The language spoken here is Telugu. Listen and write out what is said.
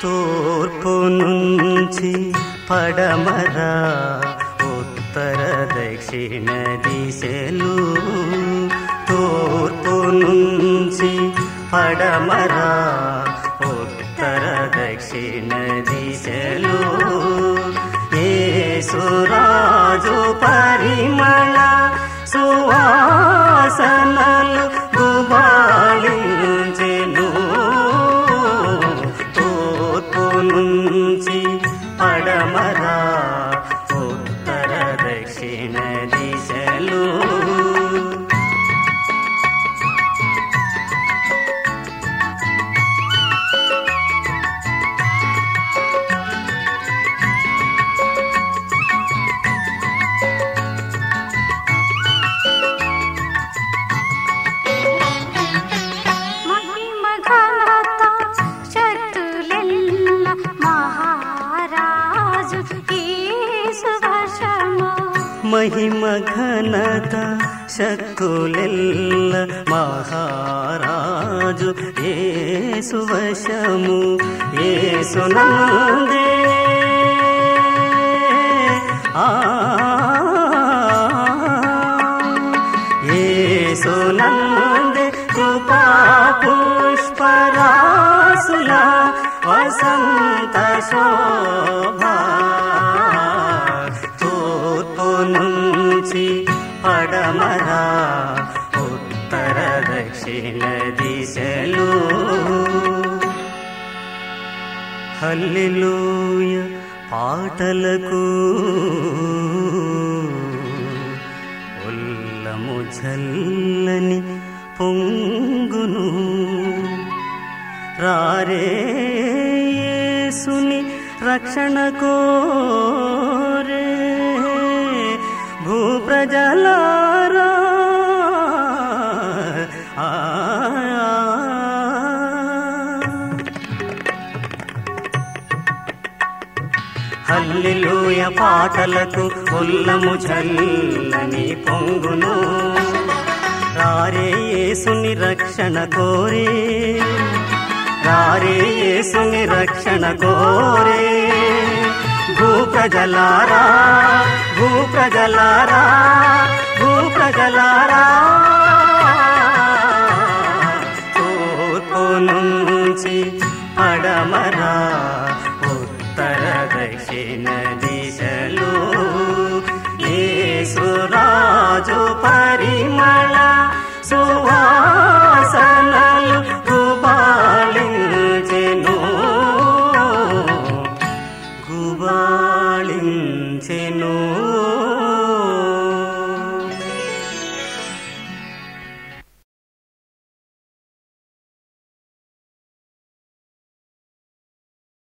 తూర్పు నుంచి పడమర ఉత్తర దక్షిణ దిశలు తూర్పు నుంచి పడమర ఉత్తర దక్షిణ దిశలు ఏసురాజు పరిమళ సువాసనలు గుబాళించెను తూర్పు నుంచి పడమర ఉత్తర దక్షిణ దిశలు మహిమ ఘనత శక్తులెల్ల మహారాజు ఈశ్వశము మహిమ ఘనత శక్తులెల్ల మహారాజు ఏసువశము ఏసునందే ఆ ఏసునందే కృపా పుష్పరాసుల వసంత శోభా తూర్పు నుంచి పడమర ఉత్తర దక్షిణ దిశలు హల్లెలూయ పాటలకు ఉల్లము జల్లని పొంగును రారే యేసుని రక్షణ కోరే భూప్రజలారా ఆ హల్లెలూయ పాటలకు ఉల్లము చల్లని పొంగును రారే యేసుని రక్షణ కోరే రారే యేసుని రక్షణ కోరే భూప్రజలారా భూప్రజలారా భూప్రజలారా తూర్పు నుంచి పడమరా ఉత్తర దక్షిణ దిశలు యేసురాజు పరిమళ సువాసనలు గుబాళించెను గుబాళించెను